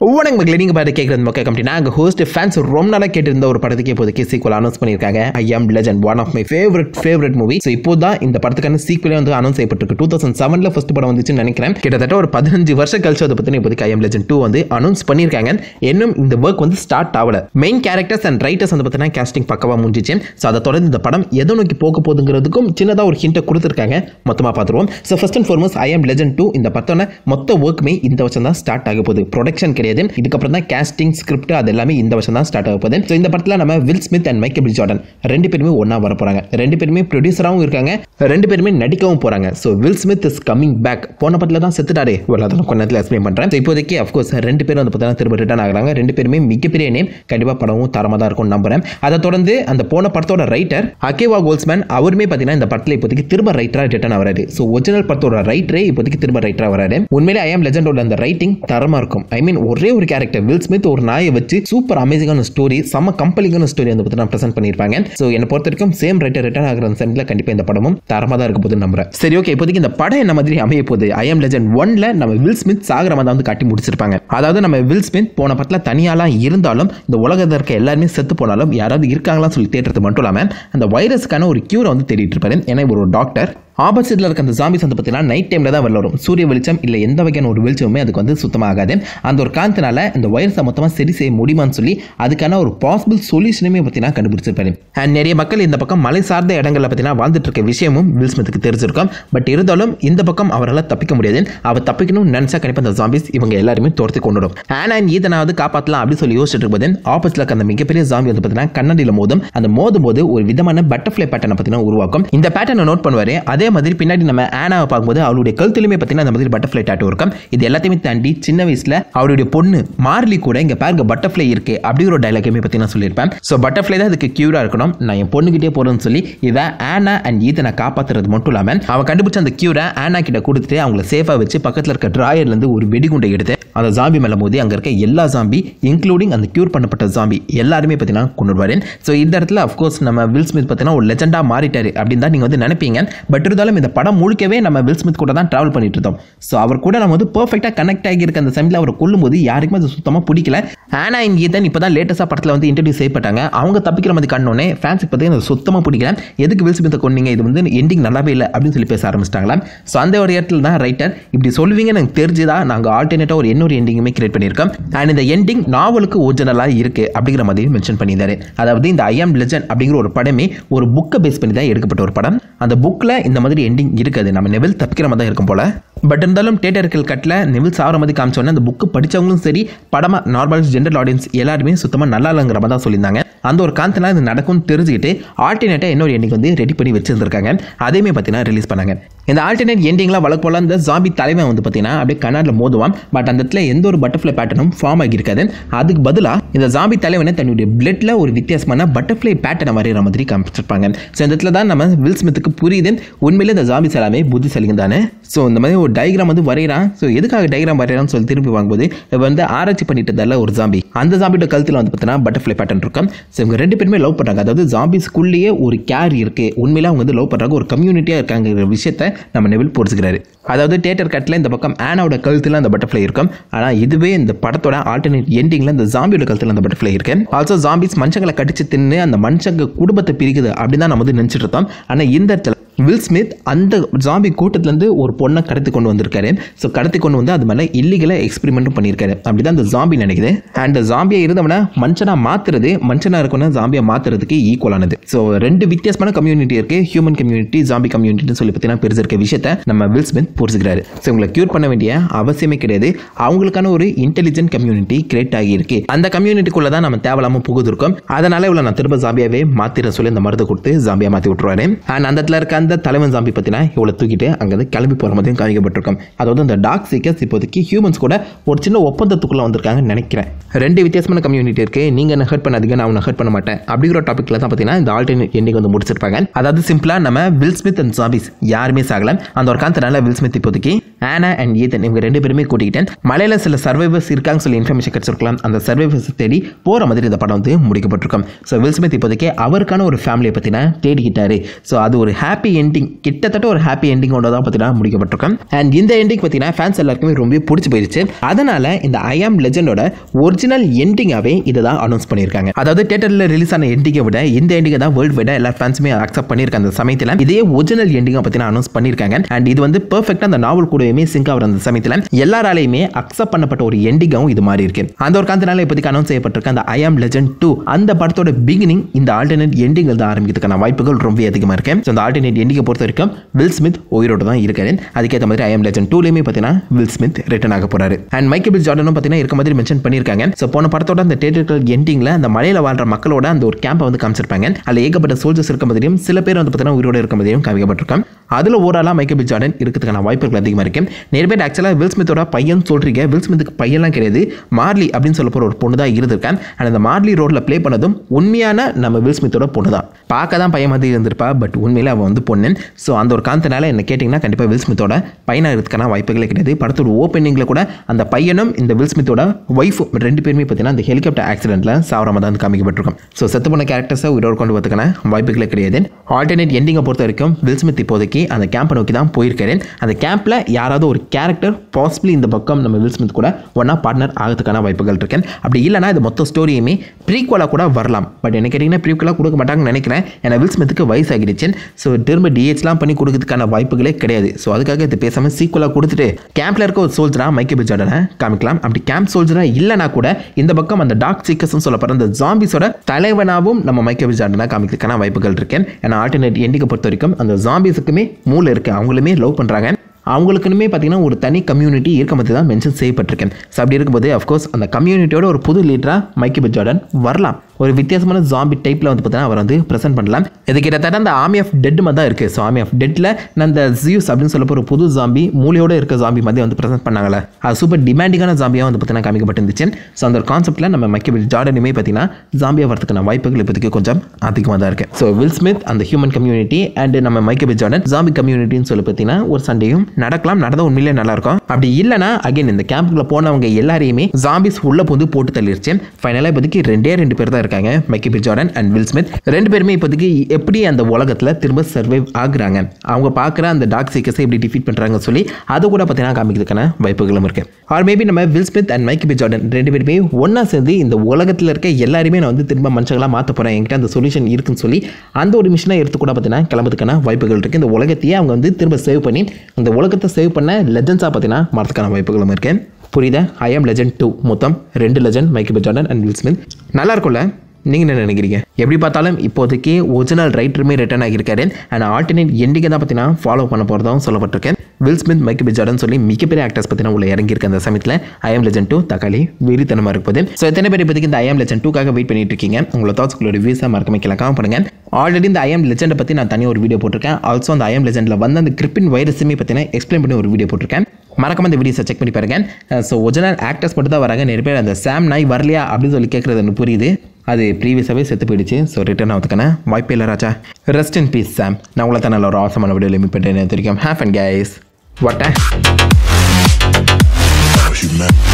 வணக்கம் மக்களே நீங்கள் பார்த்து கேட்குறது மக்கள் கம்பெனி நாங்கள் ஹோஸ்ட் ஃபேன்ஸ் ரொம்ப நாளாக கேட்டிருந்த ஒரு படத்துக்கு இப்போதைக்கு சீக்குவல் அனௌன்ஸ் பண்ணியிருக்காங்க I am Legend one of my favourite favourite movie so இப்போ தான் இந்த படத்துக்கான சீக்குவலே வந்து அனௌன்ஸ் செய்யப்பட்டிருக்கு டூ தௌசண்ட் செவனில் ஃபஸ்ட் படம் வந்துச்சுன்னு நினைக்கிறேன் கிட்டத்தட்ட ஒரு பதினஞ்சு வருஷம் கழிச்சு அதை பற்றி இப்போதைக்கு ஐ ஆம் லெஜண்ட் டூ வந்து அனௌன்ஸ் பண்ணியிருக்காங்க இன்னும் இந்த ஒர்க் வந்து ஸ்டார்ட் ஆகல மெயின் கேரக்டர்ஸ் அண்ட் ரைட்டர்ஸ் வந்து பார்த்தீங்கன்னா கேஸ்டிங் பக்கவாக முடிஞ்சிச்சு ஸோ அதை தொடர்ந்து இந்த படம் எதை நோக்கி போக போகுதுங்கிறதுக்கும் சின்னதாக ஒரு ஹிண்ட்டை கொடுத்துருக்காங்க மொத்தமாக பார்த்துருவோம் so first and foremost I am Legend two இந்த படத்தோட மொத்த ஒர்க்குமே இந்த வருஷம் தான் ஸ்டார்ட் ஆக போகுது ப்ரொடக்ஷன் கிடையாது இதுக்கப்புறம் தான் கேஸ்டிங் ஸ்கிரிப்ட் அது எல்லாமே இந்த வருஷம் தான் ஸ்டார்ட் ஆக போகுது ஸோ இந்த படத்தில் நம்ம Will Smith and Michael B Jordan ரெண்டு பேருமே ஒன்றா வர போகிறாங்க ரெண்டு பேருமே ப்ரொடியூசராகவும் இருக்காங்க ரெண்டு பேருமே நடிக்கவும் போகிறாங்க so Will Smith is coming back போன படத்தில் தான் செத்துட்டாரே ஒரு அதை கொஞ்ச நேரத்தில் எக்ஸ்பிளைன் பண்ணுறேன் இப்போதைக்கு அஃப்கோர்ஸ் ரெண்டு பேரும் வந்து பார்த்தீங்கன்னா திரும்ப ரிட்டர்ன் ஆகுறாங்க ரெண்டு பேருமே மிகப்பெரிய நேம் கண்டிப்பாக படமும் தரமாக தான் இருக்கும்னு நம்புறேன் அதை தொடர்ந்து அந்த போன படத்தோட ரைட்டர் அகேவா கோல்ஸ்மேன் அவருமே பார்த்தீங்கன்னா இந்த படத்தில் இப்போதைக்கு திரும்ப ரைட்டராக ரிட்டர்ன் ஆகிறாரு ஸோ ஒரிஜினல் படத்தோட ரைட்டரே இப்போதைக்கு திரும்ப ரைட்டராக வராரு உண்மையிலே ஐ ஆம் லெஜண்டோட அந்த ரைட்டிங் தரமாக இருக்கும் ஐ மீன் ஒரே ஒரு கேரக்டர் வில் ஸ்மித் ஒரு நாயை வச்சு சூப்பர் அமேசிங்கான ஸ்டோரி செம்ம கம்பலிங்கான ஸ்டோரி வந்து பார்த்தீங்கன்னா ப்ரெசென்ட் பண்ணியிருப்பாங்க ஸோ என்னை பொறுத்த வரைக்கும் சேம் ரைட்டர் ரிட்டர்ன் ஆகிற சென்டில் கண்டிப்பாக இந்த படமும் தரமாக தான் இருக்க போகுதுன்னு நம்புறேன் சரி ஓகே இப்போதைக்கு இந்த படம் என்ன மாதிரி அமைய போகுது ஐ ஆம் லெஜண்ட் ஒன்ல நம்ம வில் ஸ்மித் சாகிற மாதிரி வந்து காட்டி முடிச்சிருப்பாங்க அதாவது நம்ம வில் ஸ்மித் போன படத்தில் தனியாலாம் இருந்தாலும் இந்த உலகத்தில் இருக்க எல்லாருமே செத்து போனாலும் யாராவது இருக்காங்களான்னு சொல்லி தேடுறது மட்டும் இல்லாமல் அந்த வைரஸ்க்கான ஒரு கியூரை வந்து தேடிட்டு இருப்பாரு ஏன்னா இவர் ஒரு டாக்டர் ஆப்போசிட்டில் இருக்க அந்த ஜாம்பிஸ் வந்து பார்த்தீங்கன்னா நைட் டைமில் தான் வெளில வரும் சூரிய வெளிச்சம் இல்லை எந்த வகையான ஒரு வெளிச்சமுமே அதுக்கு வந்து சுத்தமாக ஆகாது அந்த ஒரு காந்தனால இந்த வைரஸை மொத்தமாக சரி செய்ய முடியுமான்னு சொல்லி அதுக்கான ஒரு பாசிபிள் சொல்யூஷனுமே பார்த்தீங்கன்னா கண்டுபிடிச்சிருப்பாரு அண்ட் நிறைய மக்கள் இந்த பக்கம் மலை சார்ந்த இடங்களில் பார்த்தீங்கன்னா வாழ்ந்துட்டு இருக்க விஷயமும் வில் ஸ்மித்துக்கு தெரிஞ்சிருக்கும் பட் இருந்தாலும் இந்த பக்கம் அவரால் தப்பிக்க முடியாது அவர் தப்பிக்கணும்னு நினச்சா கண்டிப்பாக அந்த ஜாம்பிஸ் இவங்க எல்லாருமே துரத்தி கொண்டு வரும் ஆனா ஈதனாவது காப்பாற்றலாம் அப்படின்னு சொல்லி யோசிச்சுட்டு இருக்கும்போது ஆப்போசிட்டில் இருக்க அந்த மிகப்பெரிய ஜாம்பி வந்து பார்த்தீங்கன்னா கண்ணாடியில் மோதும் அந்த மோதும் போது ஒரு விதமான பட்டர்ஃப்ளை பேட்டர்னை பார்த்தீங்கன்னா உருவாக்கும் இந்த பேட்டர்னை நோட் பண்ணுவார் அதே மாதிரி பின்னாடி நம்ம ஆனாவை பார்க்கும்போது அவருடைய கழுத்துலையுமே பார்த்தீங்கன்னா அந்த மாதிரி பட்டர்ஃப்ளை டாட்டோ இருக்கும் இது எல்லாத்தையுமே தாண்டி சின்ன வயசுல அவருடைய பொண்ணு மார்லி கூட இங்க பாருங்க பட்டர்ஃப்ளை இருக்கு அப்படிங்கிற ஒரு டைலாக்குமே பத்தி நான் சொல்லியிருப்பேன் ஸோ பட்டர்ஃப்ளை தான் அதுக்கு கியூரா இருக்கணும் நான் என் பொண்ணுகிட்டே போறேன்னு சொல்லி இதை ஆனா அண்ட் ஈதனை காப்பாத்துறது மட்டும் இல்லாம அவன் கண்டுபிடிச்ச அந்த கியூரை ஆனா கிட்ட கொடுத்துட்டு அவங்கள சேஃபா வச்சு பக்கத்துல இருக்க டிராயர்ல இருந்து ஒரு வெடிகுண்டை எடுத்து அந்த ஜாம்பி மேல மோதி அங்க இருக்க எல்லா ஜாம்பி இன்க்ளூடிங் அந்த கியூர் பண்ணப்பட்ட ஜாம்பி எல்லாருமே பார்த்தீங்கன்னா கொண்டுடுவாரு ஸோ இந்த இடத்துல அஃப்கோர்ஸ் நம்ம வில் ஸ்மித் பார்த்தீங்கன்னா ஒரு லெஜெண்டாக மாறிட்டாரு அப்படின்னு தான் நீங்கள் வந்து நினைப்பீங்க பட் இருந்தாலும் இந்த படம் முழுக்கவே நம்ம வில் ஸ்மித் கூட தான் ட்ராவல் பண்ணிட்டு இருந்தோம் ஸோ அவர் கூட நம்ம வந்து பர்ஃபெக்டாக கனெக்ட் ஆகி இருக்க அந்த சமயத்தில் அவரை கொல்லும்போது யாருக்குமே அது சுத்தமாக பிடிக்கல ஆனா இங்கே தான் இப்போ தான் லேட்டஸ்ட்டாக படத்தில் வந்து இன்ட்ரடியூஸ் செய்யப்பட்டாங்க அவங்க தப்பிக்கிற மாதிரி கண்ணோன்னே ஃபேன்ஸுக்கு பார்த்தீங்கன்னா சுத்தமாக பிடிக்கல எதுக்கு வில் ஸ்மித்தை கொண்டீங்க இது வந்து எண்டிங் நல்லாவே இல்லை அப்படின்னு சொல்லி பேச ஆரம்பிச்சிட்டாங்களா ஸோ அந்த ஒரு இடத்துல தான் ரைட்டர் இப்படி சொல்லுவீங்கன்னு எனக்கு தெரிஞ்சுதான் நாங்கள் ஆல்டர்னேட்டாக ஒரு இன்னொரு எண்டிங்குமே கிரியேட் பண்ணியிருக்கோம் அண்ட் இந்த எண்டிங் நாவலுக்கு ஒரிஜினலாக இருக்கு அப்படிங்கிற மாதிரி மென்ஷன் பண்ணியிருந்தாரு அதாவது இந்த ஐ ஆம் லெஜன் அப்படிங்கிற ஒரு படமே ஒரு புக்கை பேஸ் பண்ணி தான் எடுக்கப்பட்ட ஒரு படம் அந்த புக்கில் இந்த மாதிரி எண்டிங் இருக்காது நம்ம நெவில் தப்பிக்கிற மாதிரி தான் இருக்கும் போல பட் இருந்தாலும் தேட்டர்கள் கட்டில் நெவில் சாகிற மாதிரி காமிச்சோன்னே அந்த புக்கு படித்தவங்களும் சரி படமாக நார்மல் ஜென்ரல் ஆடியன்ஸ் எல்லாருமே சுத்தமாக நல்லா இல்லைங்கிற மாதிரி தான் சொல்லியிருந்தாங்க அந்த ஒரு காந்தனா இது நடக்கும்னு தெரிஞ்சுக்கிட்டு ஆல்டர்னேட்டாக இன்னொரு எண்டிங் வந்து ரெடி பண்ணி வச்சிருந்திருக்காங்க அதையுமே பார்த்தீங்கன்னா ரிலீஸ் பண்ணாங்க இந்த ஆல்டர்னேட் எண்டிங்லாம் வழக்கு போல இந்த ஜாம்பி தலைவன் வந்து பார்த்தீங்கன்னா அப்படியே கண்ணாடில் மோதுவான் பட் அந்த இடத்துல எந்த ஒரு பட்டர்ஃப்ளை பேட்டர்னும் ஃபார்ம் ஆகியிருக்காது அதுக்கு பதிலாக இந்த ஜாம்பி தலைவனை தன்னுடைய பிளட்ல ஒரு வித்தியாசமான பட்டர்ஃப்ளை பேட்டர்னை வரைகிற மாதிரி காமிச்சிருப்பாங்க ஸோ இந்த இடத்துல தான் நம்ம வில் ஸ்மித்துக்கு புரியுது உண்மையிலே இந்த ஜாம்பிஸ் எல்லாமே புத்திசாலிங்க தானே ஸோ இந்த மாதிரி ஒரு டயக்ராம் வந்து வரைகிறான் ஸோ எதுக்காக டயக்ராம் வரைகிறான்னு சொல்லி திருப்பி வாங்கும்போது இவன் வந்து ஆராய்ச்சி பண்ணிட்டு இருந்தால ஒரு ஜாம்பி அந்த ஜாம்பியோட கழுத்தில் வந்து பார்த்தீங்கன்னா பட்டர்ஃப்ளை பேட்டர்ன் இருக்கும் ஸோ இவங்க ரெண்டு பேருமே லவ் பண்ணுறாங்க அதாவது ஜாம்பிஸ்குள்ளேயே ஒரு கேர் இருக்கு உண்மையில அவங்க வந்து லவ் பண்ணுறாங்க ஒரு கம்யூனிட்டியாக இருக்காங்கிற விஷயத்த நம்ம நெவில் போடிச்சுக்கிறாரு அதாவது தேட்டர் கட்டில் இந்த பக்கம் ஆனாவோட கழுத்தில் அந்த பட்டர்ஃப்ளை இருக்கும் ஆனால் இதுவே இந்த படத்தோட ஆல்டர்னேட் எண்டிங்கில் இந்த ஜாம்பியோட கழுத்தில் அந்த பட்டர்ஃப்ளை இருக்கு ஆல்சோ ஜாம்பிஸ் மனுஷங்களை கடிச்சு தின்னு அந்த மனுஷங்க குடும்பத்தை பிரிக்குது அப்படின்னு தான் நம்ம வந்து நினச்சிட்டு இருந்தோம் ஆனால் இந்த இடத்துல வில் ஸ்மித் அந்த ஜாம்பி கூட்டத்துலேருந்து ஒரு பொண்ணை கடத்தி கொண்டு வந்திருக்காரு ஸோ கடத்தி கொண்டு வந்து அது மேலே இல்லீகலாக எக்ஸ்பெரிமெண்ட்டும் பண்ணியிருக்காரு அப்படி தான் அந்த ஜாம்பி நினைக்குது அண்ட் ஜாம்பியாக இருந்தவனை மனுஷனாக மாற்றுறது மனுஷனாக இருக்கணும் ஜாம்பியை மாற்றுறதுக்கு ஈக்குவலானது ஸோ ரெண்டு வித்தியாசமான கம்யூனிட்டி இருக்குது ஹியூமன் கம்யூனிட்டி ஜாம்பி கம்யூனிட்டின்னு சொல்லி பார்த்தீங்கன்னா பெருசு இருக்க விஷயத்த நம்ம வில் ஸ்மித் புரிஞ்சுக்கிறாரு ஸோ உங்களை க்யூர் பண்ண வேண்டிய அவசியமே கிடையாது அவங்களுக்கான ஒரு இன்டெலிஜென்ட் கம்யூனிட்டி கிரியேட் ஆகியிருக்கு அந்த கம்யூனிட்டிக்குள்ளே தான் நம்ம தேவையில்லாமல் புகுதிருக்கோம் அதனால இவ்வளோ நான் திரும்ப ஜாம்பியாவே மாற்றிட சொல்லி அந்த மருந்து கொடுத்து ஜாம்பியாக மாற்றி விட்டுருவாரு அண்ட் அந்த இடத்துல இருக்க அந்த தலைவன் ஜாம்பி பார்த்தீங்கன்னா இவ்வளோ தூக்கிட்டு அங்கேருந்து கிளம்பி போகிற மாதிரியும் காமிக்கப்பட்டிருக்கும் அதாவது அந்த டாக் சீக்கர்ஸ் இப்போதைக்கு ஹியூமன்ஸ் கூட ஒரு சின்ன ஒப்பந்தத்துக்குள்ளே வந்திருக்காங்கன்னு நினைக்கிறேன் ரெண்டு வித்தியாசமான கம்யூனிட்டி இருக்கு நீங்கள் என்ன ஹர்ட் பண்ணாதீங்க நான் உன்னை ஹர்ட் பண்ண மாட்டேன் அப்படிங்கிற டாப்பிக்கில் தான் பார்த்தீங்கன்னா இந்த ஆல்டர்னேட் எண்டிங் வந்து முடிச்சிருப்பாங்க அதாவது சிம்பிளாக நம்ம வில் ஸ்மித் அண்ட் ஜாம்பிஸ் யாருமே சாகல அந்த ஒரு காந்தனால வில் ஸ்மித் இப்போதைக்கு ஆனா அண்ட் ஈதன் இவங்க ரெண்டு பேருமே கூட்டிக்கிட்டேன் மலையில சில சர்வைவர்ஸ் இருக்காங்க சொல்லி இன்ஃபர்மேஷன் கிடைச்சிருக்கலாம் அந்த சர்வைவர்ஸ் தேடி போகிற மாதிரி இந்த படம் வந்து முடிக்கப்பட்டிருக்கும் ஸோ வில் ஸ்மித் இப்போதைக்கு அவருக்கான ஒரு ஃபேமிலியை பற்றின தேடிக்கிட்டாரு ஸோ அது ஒரு ஹாப்பி எண்டிங் கிட்டத்தட்ட ஒரு ஹாப்பி எண்டிங்கோட தான் பார்த்தீங்கன்னா முடிக்கப்பட்டிருக்கும் அண்ட் இந்த எண்டிங் பார்த்தீங்கன்னா ஃபேன்ஸ் எல்லாருக்குமே ரொம்ப பிடிச்சி போயிருச்சு அதனால இந்த ஐ ஆம் லெஜண்டோட ஒரிஜினல் எண்டிங்காகவே இதை தான் அனௌன்ஸ் பண்ணியிருக்காங்க அதாவது தேட்டரில் ரிலீஸ் ஆன எண்டிங்கை விட இந்த எண்டிங்கை தான் வேர்ல்டு வைடாக எல்லா ஃபேன்ஸுமே அக்செப்ட் பண்ணியிருக்காங்க அந்த சமயத்தில் இதே ஒரிஜினல் எண்டிங்கை பார்த்தீங்கன்னா அனௌன்ஸ் பண்ணியிருக்காங்க அண்ட் இது வந்து பெர்ஃபெக்டாக அந்த நாவல் கூடவே சிங்க் ஆகிற அந்த சமயத்தில் எல்லாராலையுமே அக்செப்ட் பண்ணப்பட்ட ஒரு எண்டிங்காகவும் இது மாதிரி இருக்கு அந்த ஒரு காரணத்தினால இப்போதைக்கு அனௌன்ஸ் செய்யப்பட்டிருக்க அந்த ஐ ஆம் லெஜண்ட் டூ அந்த படத்தோட பிகினிங் இந்த ஆல்டர்னேட் எண்டிங்கில் தான் ஆரம்பிக்கிறதுக்கான வாய்ப்புகள் ரொம்ப அதிகமாக இருக்கு ஸோ அந்த ஆல்டர்னேட் எண்டிங்கை பொறுத்த வரைக்கும் வில் ஸ்மித் உயிரோடு தான் இருக்காரு அதுக்கேற்ற மாதிரி ஐ ஆம் லெஜண்ட் டூலையுமே பார்த்தீங்கன்னா வில் ஸ்மித் ரிட்டர்ன் ஆக போறாரு அண்ட் மைக்கேல் பில் ஜார்டனும் பார்த்தீங்கன்னா இருக்க மாதிரி மென்ஷன் பண்ணியிருக்காங்க ஸோ போன படத்தோட அந்த தேட்டர்கள் எண்டிங்கில் அந்த மலையில் வாழ்ற மக்களோட அந்த ஒரு கேம்பை வந்து காமிச்சிருப்பாங்க அதில் ஏகப்பட்ட சோல்ஜர்ஸ் இருக்க மாதிரியும் சில பேர் வந்து பார்த்தீங்கன்னா உயிரோடு இருக்க மாதிரியும் காமிக்கப்பட்டிருக்காங்க அதில் ஓரளவு மைக்கேல் பில் ஜார்டன் இருக்கிறதுக்கான வாய்ப்புகள் அதிகமாக இருக்கு நிறைய பேர் ஆக்சுவலாக வில் ஸ்மித்தோட பையன் சொல்றீங்க வில் ஸ்மித்துக்கு பையன்லாம் கிடையாது மார்லி அப்படின்னு சொல்ல போகிற ஒரு பொண்ணு தான் இருந்திருக்கேன் அண்ட் அந்த மார்லி ரோட்டில் ப்ளே பண்ணதும் உண்மையான நம்ம வில் ஸ்மித்தோட பொண்ணு தான் பார்க்க தான் பையன் மாதிரி இருந்திருப்பா பட் உண்மையில அவன் வந்து பொண்ணு ஸோ அந்த ஒரு காரணத்தினால என்ன கேட்டிங்கன்னா கண்டிப்பாக வில் ஸ்மித்தோட பையனாக இருக்கிறதுக்கான வாய்ப்புகளே கிடையாது படத்தோட ஓப்பனிங்கில் கூட அந்த பையனும் இந்த வில் ஸ்மித்தோட ஒய்ஃபும் ரெண்டு பேருமே பார்த்தீங்கன்னா அந்த ஹெலிகாப்டர் ஆக்சிடென்ட்டில் சாவரமாக தான் வந்து காமிக்கப்பட்டிருக்கும் ஸோ செத்து போன கேரக்டர்ஸை உயிரோடு கொண்டு வரதுக்கான வாய்ப்புகளே கிடையாது ஆல்டர்னேட் எண்டிங்கை பொறுத்த வரைக்கும் வில் ஸ்மித் இப்போதைக்கு அந்த கேம்பை நோக்கி தான் போயிருக்காரு அந்த கேம்பில் யாராவது ஒரு கேரக்டர் பாசிபிளி இந்த பக்கம் நம்ம வில் ஸ்மித் கூட ஒன்றா பார்ட்னர் ஆகிறதுக்கான வாய்ப்புகள் இருக்கு அப்படி இல்லைனா இது மொத்த ஸ்டோரியுமே ப்ரீக்வலாக கூட வரலாம் பட் என்ன கேட்டிங்கன்னா ப்ரீக்வலாக கொடுக்க மாட்டாங்கன்னு நினைக்கிறேன் ஏன்னா வில் ஸ்மித்துக்கு வயசாகிடுச்சு ஸோ திரும்ப டிஹெச்லாம் பண்ணி கொடுக்கறதுக்கான வாய்ப்புகளே கிடையாது ஸோ அதுக்காக இது பேசாமல் சீக்குவலாக கொடுத்துட்டு கேம்பில் இருக்க ஒரு சோல்ஜராக மைக்கேல் பி ஜார்டனை காமிக்கலாம் அப்படி கேம்ப் சோல்ஜராக இல்லைனா கூட இந்த பக்கம் அந்த டார்க் சீக்கர்ஸ்னு சொல்லப்படுற அந்த ஜாம்பிஸோட தலைவனாகவும் நம்ம மைக்கேல் பி ஜார்டனை காமிக்கிறதுக்கான வாய்ப்புகள் இருக்கு ஏன்னா ஆல்டர்னேட் எண்டிங்கை பொறுத்த வரைக்கும் அந்த ஜாம்பிஸுக்குமே மூளை இருக்குது அவங்களுமே லவ் பண்ணுறாங்க அவங்களுக்குனுமே பார்த்தீங்கன்னா ஒரு தனி கம்யூனிட்டி இருக்க மாதிரி தான் மென்ஷன் செய்யப்பட்டிருக்கேன் ஸோ அப்படி இருக்கும்போது அஃப்கோர்ஸ் அந்த கம்யூனிட்டியோட ஒரு புது லீடராக மைக்கேல் பி ஜார்டன் வரலாம் ஒரு வித்தியாசமான ஜாம்பி டைப்பில் வந்து பார்த்தீங்கன்னா அவர் வந்து ப்ரெசென்ட் பண்ணலாம் இது கிட்டத்தட்ட அந்த ஆர்மி ஆஃப் டெட் மாதிரி தான் இருக்குது ஸோ ஆர்மி ஆஃப் டெட்டில் அந்த ஜியூஸ் அப்படின்னு சொல்ல ஒரு புது ஜாம்பி மூலையோட இருக்க ஜாம்பி மாதிரி வந்து ப்ரெசென்ட் பண்ணாங்களே அது சூப்பர் டிமாண்டிங்கான ஜாம்பியாக வந்து பார்த்தீங்கன்னா காமிக்கப்பட்டிருந்துச்சு ஸோ அந்த ஒரு கான்செப்ட்டில் நம்ம மைக்கேல் ஜார்டனுமே பார்த்தீங்கன்னா ஜாம்பியாக வரதுக்கான வாய்ப்புகள் இப்போதைக்கு கொஞ்சம் அதிகமாக தான் இருக்குது ஸோ வில் ஸ்மித் அந்த ஹியூமன் கம்யூனிட்டி அண்ட் நம்ம மைக்கேல் ஜார்டன் ஜாம்பி கம்யூனிட்டின்னு சொல்லி பார்த்தீங்கன்னா ஒரு சண்டையும் நடக்கலாம் நடந்த உண்மையிலே நல்லா இருக்கும் அப்படி இல்லைனா அகைன் இந்த கேம்புக்குள்ள போனவங்க எல்லாரையுமே ஜாம்பிஸ் உள்ள புந்து போட்டு தள்ளிருச்சு ஃபைனலாக இப்போதைக்கு ரெண்டே ரெண்டு பேர் தான் இருக்காங்க Michael Jordan and Will Smith ரெண்டு பேருமே இப்போதைக்கு எப்படி அந்த உலகத்தில் திரும்ப சர்வைவ் ஆகுறாங்க அவங்க பார்க்குற அந்த டாக் சீக்கர்ஸை எப்படி டிஃபீட் பண்ணுறாங்கன்னு சொல்லி அது கூட பார்த்தீங்கன்னா காமிக்கிறதுக்கான வாய்ப்புகளும் இருக்கு ஆர் மேபி நம்ம Will Smith and Michael Jordan ரெண்டு பேருமே ஒன்றா சேர்ந்து இந்த உலகத்தில் இருக்க எல்லாருமே நான் வந்து திரும்ப மனுஷங்களாக மாற்ற போகிறேன் என்கிட்ட அந்த சொல்யூஷன் இருக்குன்னு சொல்லி அந்த ஒரு மிஷனை எடுத்து கூட பார்த்தீங்கன்னா கிளம்புறதுக்கான வாய்ப்புகள் இருக்குது இந்த உலகத்தையே அவங்க வந்து திரும்ப சேவ் பண்ணி அந்த உலகத்தை சேவ் பண்ண லெஜன்ஸாக பார்த்தீங்கன்னா மாறதுக்கான வாய்ப்புகளும் இருக்கு புரியுதா ஐ ஆம் லெஜண்ட் டூ மொத்தம் ரெண்டு legend Michael Jordan and Will Smith நல்லா இருக்கும்ல நீங்கள் என்ன நினைக்கிறீங்க எப்படி பார்த்தாலும் இப்போதைக்கு ஒரிஜினல் ரைட்டருமே ரிட்டர்ன் ஆகியிருக்காரு அண்ட் ஆல்டர்னேட் எண்டிங்கை தான் பார்த்தீங்கன்னா ஃபாலோ பண்ண போகிறதாவும் சொல்லப்பட்டிருக்கேன் Will Smith Michael B Jordan சொல்லி மிகப்பெரிய ஆக்டர்ஸ் பார்த்தீங்கன்னா உள்ள இறங்கியிருக்க அந்த சமயத்தில் ஐ ஆம் லெஜன் டூ தக்காளி வெறித்தனமாக இருப்பது ஸோ எத்தனை பேர் இப்போதைக்கு இந்த ஐ ஆம் லெஜன் டூக்காக வெயிட் பண்ணிட்டு இருக்கீங்க உங்களோட தாட்ஸ் உங்களோட வியூஸாக மறக்க வைக்கலாம் காம பண்ணுங்க ஆல்ரெடி இந்த ஐ ஆம் லெஜெண்டை பற்றி நான் தனியாக ஒரு வீடியோ போட்டிருக்கேன் ஆல்சோ அந்த ஐ ஆம் லெஜெண்டில் வந்து அந்த கிரிப்பின் வைரஸுமே பார்த்தீங்கன்னா எக்ஸ்பிளைன் பண்ணி ஒரு வீடியோ போட்டிருக்கேன் மறக்காம இந்த வீடியோஸை செக் பண்ணி பாருங்க ஸோ ஒரிஜினல் ஆக்டர்ஸ் மட்டும் தான் வராங்க நிறைய பேர் அந்த சாம் நாய் வரலையா அப்படின்னு சொல்லி கேட்குறது எனக்கு புரியுது அது ப்ரீவியஸாகவே செத்து போயிடுச்சு ஸோ ரிட்டர்ன் ஆகிறதுக்கான வாய்ப்பே இல்லை ராஜா ரெஸ்ட் இன் பீஸ் சாம் நான் உங்களை தான் நல்ல ஒரு ஆசமான வீடியோ லிமிட் பண்ணிட்டு தெரியும் ஹேஃப் அண்ட் கேஸ் வாட்டா you mad?